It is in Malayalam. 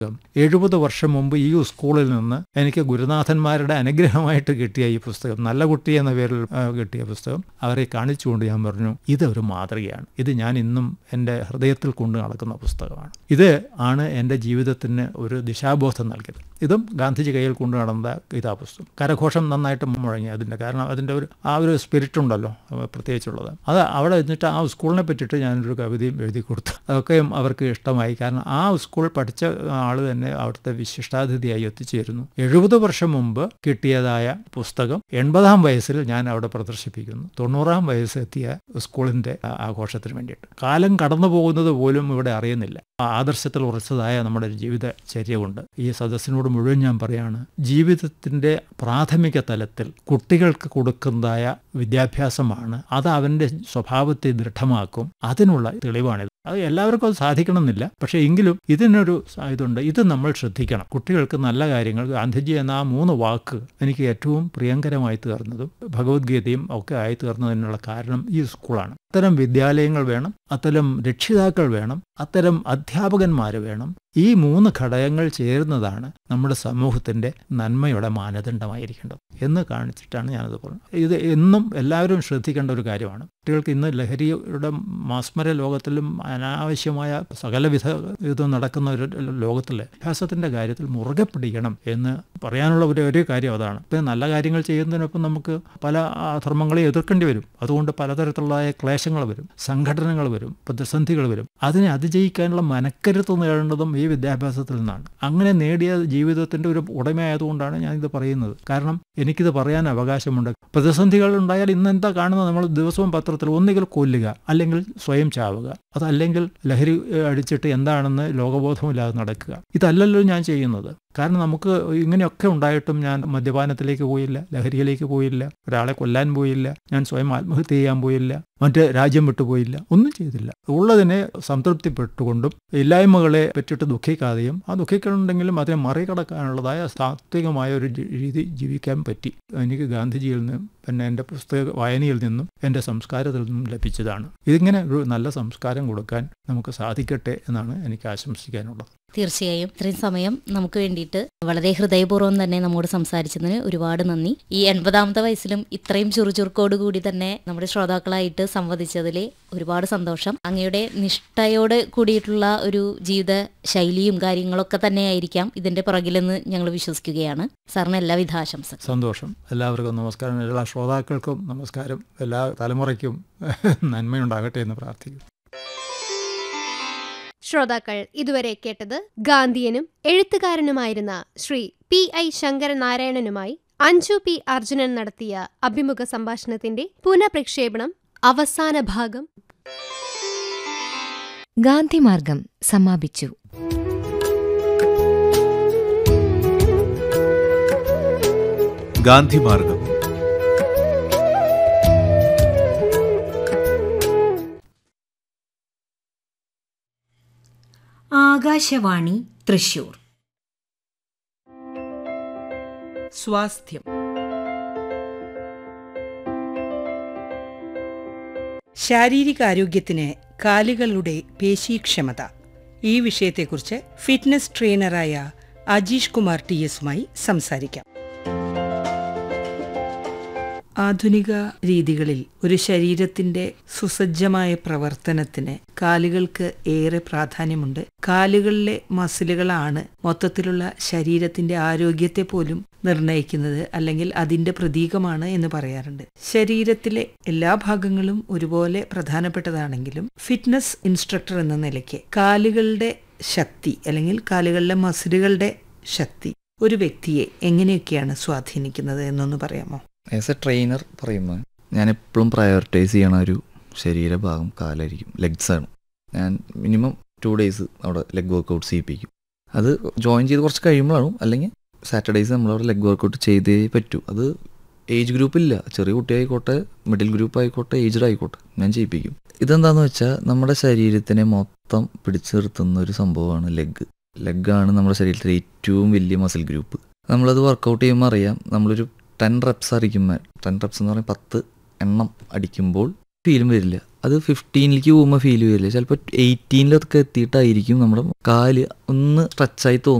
എഴുപത് വർഷം മുമ്പ് ഈ സ്കൂളിൽ നിന്ന് എനിക്ക് ഗുരുനാഥന്മാരുടെ അനുഗ്രഹമായിട്ട് കിട്ടിയ ഈ പുസ്തകം നല്ല കുട്ടി എന്ന പേരിൽ ആ, കിട്ടിയ പുസ്തകം അവരെ കാണിച്ചുകൊണ്ട് ഞാൻ പറഞ്ഞു ഇതൊരു മാതൃകയാണ് ഇത് ഞാൻ ഇന്നും എൻ്റെ ഹൃദയത്തിൽ കൊണ്ടു നടക്കുന്ന പുസ്തകമാണ് ഇത് ആണ് എൻ്റെ ജീവിതത്തിന് ഒരു ദിശാബോധം നൽകിയത് ഇതും ഗാന്ധിജി കയ്യിൽ കൊണ്ടു നടന്ന ഇതാ പുസ്തകം കരഘോഷം നന്നായിട്ട് മുഴങ്ങി അതിൻ്റെ കാരണം അതിൻ്റെ ഒരു ആ ഒരു സ്പിരിറ്റ് ഉണ്ടല്ലോ അഹ് പ്രത്യേകിച്ചുള്ളത് അത് അവിടെ എന്നിട്ട് ആ സ്കൂളിനെ പറ്റിയിട്ട് ഞാനൊരു കവിതയും എഴുതി കൊടുത്തു അതൊക്കെയും അവർക്ക് ഇഷ്ടമായി കാരണം ആ സ്കൂൾ പഠിച്ച ആൾ തന്നെ അവിടുത്തെ വിശിഷ്ടാതിഥിയായി എത്തിച്ചേരുന്നു എഴുപത് വർഷം മുമ്പ് കിട്ടിയതായ പുസ്തകം എൺപതാം വയസ്സിൽ ഞാൻ അവിടെ പ്രദർശിപ്പിക്കുന്നു തൊണ്ണൂറാം വയസ്സ് എത്തിയ സ്കൂളിൻ്റെ ആ- ആഘോഷത്തിന് വേണ്ടിയിട്ട് കാലം കടന്നു പോകുന്നത് പോലും ഇവിടെ അറിയുന്നില്ല ആ ആദർശത്തിൽ ഉറച്ചതായ നമ്മുടെ ഒരു ജീവിതചര്യ കൊണ്ട് ഈ സദസ്സിനോട് മുഴുവൻ ഞാൻ പറയാണ് ജീവിതത്തിൻ്റെ പ്രാഥമിക തലത്തിൽ കുട്ടികൾക്ക് കൊടുക്കുന്നതായ വിദ്യാഭ്യാസമാണ് അത് അവൻ്റെ സ്വഭാവത്തെ ദൃഢമാക്കും അതിനുള്ള തെളിവാണിത് അത് എല്ലാവർക്കും അത് സാധിക്കണമെന്നില്ല പക്ഷേ എങ്കിലും ഇതിനൊരു സ- ഇതുണ്ട് ഇത് നമ്മൾ ശ്രദ്ധിക്കണം കുട്ടികൾക്ക് നല്ല കാര്യങ്ങൾ ഗാന്ധിജി എന്ന ആ മൂന്ന് വാക്ക് എനിക്ക് ഏറ്റവും പ്രിയങ്കരമായി തീർന്നതും ഭഗവത്ഗീതയും ഒക്കെ ആയി തീർന്നതിനുള്ള കാരണം ഈ സ്കൂളാണ് അത്തരം വിദ്യാലയങ്ങൾ വേണം അത്തരം രക്ഷിതാക്കൾ വേണം അത്തരം അധ്യാപകന്മാർ വേണം ഈ മൂന്ന് ഘടകങ്ങൾ ചേരുന്നതാണ് നമ്മുടെ സമൂഹത്തിൻ്റെ നന്മയുടെ മാനദണ്ഡമായിരിക്കേണ്ടത് എന്ന് കാണിച്ചിട്ടാണ് ഞാനത് പറഞ്ഞത് ഇത് എന്നും എല്ലാവരും ശ്രദ്ധിക്കേണ്ട ഒരു കാര്യമാണ് കുട്ടികൾക്ക് ഇന്ന് ലഹരിയുടെ മാസ്മര ലോകത്തിലും അനാവശ്യമായ സകലവിധ ഇതും നടക്കുന്ന ഒരു ലോകത്തിൽ അഭ്യാസത്തിൻ്റെ കാര്യത്തിൽ മുറുകെ പിടിക്കണം എന്ന് പറയാനുള്ള ഒരു ഒരു കാര്യം അതാണ് ഇപ്പം നല്ല കാര്യങ്ങൾ ചെയ്യുന്നതിനൊപ്പം നമുക്ക് പല അധർമ്മങ്ങളെ എതിർക്കേണ്ടി വരും അതുകൊണ്ട് പലതരത്തിലുള്ള ക്ലേശങ്ങൾ വരും സംഘടനകൾ വരും പ്രതിസന്ധികൾ വരും അതിനെ അതിജയിക്കാനുള്ള മനക്കരുത്ത് നേടേണ്ടതും ഈ വിദ്യാഭ്യാസത്തിൽ നിന്നാണ് അങ്ങനെ നേടിയ ജീവിതത്തിൻ്റെ ഒരു ഉടമയായതുകൊണ്ടാണ് ഞാനിത് പറയുന്നത് കാരണം എനിക്കിത് പറയാൻ അവകാശമുണ്ട് പ്രതിസന്ധികൾ ഉണ്ടായാൽ ഇന്ന് എന്താ കാണുന്നത് നമ്മൾ ദിവസവും പത്രത്തിൽ ഒന്നുകിൽ കൊല്ലുക അല്ലെങ്കിൽ സ്വയം ചാവുക അതല്ലെങ്കിൽ ലഹരി ഏഹ്, അടിച്ചിട്ട് എന്താണെന്ന് ലോകബോധമില്ലാതെ നടക്കുക ഇതല്ലല്ലോ ഞാൻ ചെയ്യുന്നത് കാരണം നമുക്ക് ഇങ്ങനെയൊക്കെ ഉണ്ടായിട്ടും ഞാൻ മദ്യപാനത്തിലേക്ക് പോയില്ല ലഹരിയിലേക്ക് പോയില്ല ഒരാളെ കൊല്ലാൻ പോയില്ല ഞാൻ സ്വയം ആത്മഹത്യ ചെയ്യാൻ പോയില്ല മറ്റ് രാജ്യം വിട്ടുപോയില്ല ഒന്നും ചെയ്തില്ല ഉള്ളതിനെ സംതൃപ്തിപ്പെട്ടുകൊണ്ടും ഇല്ലായ്മകളെ പറ്റിയിട്ട് ദുഃഖിക്കാതെയും ആ ദുഃഖിക്കുന്നുണ്ടെങ്കിലും അതിനെ മറികടക്കാനുള്ളതായ സാത്വികമായ ഒരു ജി- രീതി ജീവിക്കാൻ പറ്റി എനിക്ക് ഗാന്ധിജിയിൽ നിന്നും പിന്നെ എൻ്റെ പുസ്തക വായനയിൽ നിന്നും എൻ്റെ സംസ്കാരത്തിൽ നിന്നും ലഭിച്ചതാണ് ഇതിങ്ങനെ ഒരു നല്ല സംസ്കാരം കൊടുക്കാൻ നമുക്ക് സാധിക്കട്ടെ എന്നാണ് എനിക്ക് ആശംസിക്കാനുള്ളത് തീർച്ചയായും ഇത്രയും സമയം നമുക്ക് വേണ്ടിയിട്ട് വളരെ ഹൃദയപൂർവ്വം തന്നെ നമ്മോട് സംസാരിച്ചതിന് ഒരുപാട് നന്ദി ഈ എൺപതാമത്തെ വയസ്സിലും ഇത്രയും ചുറുചുറുക്കോട് കൂടി തന്നെ നമ്മുടെ ശ്രോതാക്കളായിട്ട് സംവദിച്ചതിൽ ഒരുപാട് സന്തോഷം അങ്ങയുടെ നിഷ്ഠയോട് കൂടിയിട്ടുള്ള ഒരു ജീവിത ശൈലിയും കാര്യങ്ങളൊക്കെ തന്നെയായിരിക്കാം ഇതിന്റെ പുറകിലെന്ന് ഞങ്ങൾ വിശ്വസിക്കുകയാണ് സാറിന് എല്ലാവിധ ആശംസകൾ സന്തോഷം എല്ലാവർക്കും നമസ്കാരം എല്ലാ ശ്രോതാക്കൾക്കും നമസ്കാരം എല്ലാ തലമുറയ്ക്കും നന്മയുണ്ടാകട്ടെ എന്ന് പ്രാർത്ഥിക്കുന്നു ശ്രോതാക്കൾ ഇതുവരെ കേട്ടത് ഗാന്ധിയനും എഴുത്തുകാരനുമായിരുന്ന ശ്രീ പി ഐ ശങ്കരനാരായണനുമായി അഞ്ജു പി അർജുനൻ നടത്തിയ അഭിമുഖ സംഭാഷണത്തിന്റെ പുനഃപ്രക്ഷേപണം അവസാന ഭാഗം ഗാന്ധിമാർഗം സമാപിച്ചു ഗാന്ധിമാർഗം ആകാശവാണി തൃശൂർ സ്വാസ്ഥ്യം ശാരീരികാരോഗ്യത്തിന് കാലുകളുടെ പേശീക്ഷമത ഈ വിഷയത്തെക്കുറിച്ച് ഫിറ്റ്നസ് ട്രെയിനറായ അജീഷ് കുമാർ ടി എസുമായി സംസാരിക്കാം ആധുനിക രീതികളിൽ ഒരു ശരീരത്തിന്റെ സുസജ്ജമായ പ്രവർത്തനത്തിന് കാലുകൾക്ക് ഏറെ പ്രാധാന്യമുണ്ട് കാലുകളിലെ മസിലുകളാണ് മൊത്തത്തിലുള്ള ശരീരത്തിന്റെ ആരോഗ്യത്തെ പോലും നിർണയിക്കുന്നത് അല്ലെങ്കിൽ അതിന്റെ പ്രതീകമാണ് എന്ന് പറയാറുണ്ട് ശരീരത്തിലെ എല്ലാ ഭാഗങ്ങളും ഒരുപോലെ പ്രധാനപ്പെട്ടതാണെങ്കിലും ഫിറ്റ്നസ് ഇൻസ്ട്രക്ടർ എന്ന നിലയ്ക്ക് കാലുകളുടെ ശക്തി അല്ലെങ്കിൽ കാലുകളിലെ മസിലുകളുടെ ശക്തി ഒരു വ്യക്തിയെ എങ്ങനെയൊക്കെയാണ് സ്വാധീനിക്കുന്നത് എന്നൊന്ന് പറയാമോ ആസ് എ ട്രെയിനർ പറയുമ്പോൾ ഞാൻ എപ്പോഴും പ്രയോറിറ്റൈസ് ചെയ്യണ ഒരു ശരീരഭാഗം കാലായിരിക്കും ലെഗ്സ് ആണ് ഞാൻ മിനിമം ടു ഡേയ്സ് അവിടെ ലെഗ് വർക്കൗട്ട് ചെയ്യിപ്പിക്കും അത് ജോയിൻ ചെയ്ത് കുറച്ച് കഴിയുമ്പോഴാണ് അല്ലെങ്കിൽ സാറ്റർഡേയ്സ് നമ്മളവിടെ ലെഗ് വർക്കൗട്ട് ചെയ്തേ പറ്റൂ അത് ഏജ് ഗ്രൂപ്പില്ല ചെറിയ കുട്ടിയായിക്കോട്ടെ മിഡിൽ ഗ്രൂപ്പ് ആയിക്കോട്ടെ ഏജ്ഡ് ആയിക്കോട്ടെ ഞാൻ ചെയ്യിപ്പിക്കും ഇതെന്താണെന്ന് വെച്ചാൽ നമ്മുടെ ശരീരത്തിനെ മൊത്തം പിടിച്ചു നിർത്തുന്ന ഒരു സംഭവമാണ് ലെഗ് ലെഗാണ് നമ്മുടെ ശരീരത്തിലെ ഏറ്റവും വലിയ മസിൽ ഗ്രൂപ്പ് നമ്മളത് വർക്കൗട്ട് ചെയ്യുമ്പോൾ അറിയാം നമ്മളൊരു ടെൻ റെപ്സ് അടിക്കുമ്പോൾ ടെൻ റെപ്സ് എന്ന് പറയുമ്പോൾ പത്ത് എണ്ണം അടിക്കുമ്പോൾ ഫീലും വരില്ല അത് ഫിഫ്റ്റീനിലേക്ക് പോകുമ്പോൾ ഫീൽ ചെയ്യില്ല ചിലപ്പോൾ എയ്റ്റീനിലൊക്കെ എത്തിയിട്ടായിരിക്കും നമ്മുടെ കാല് ഒന്ന് സ്ട്രെച്ചായി തോന്നും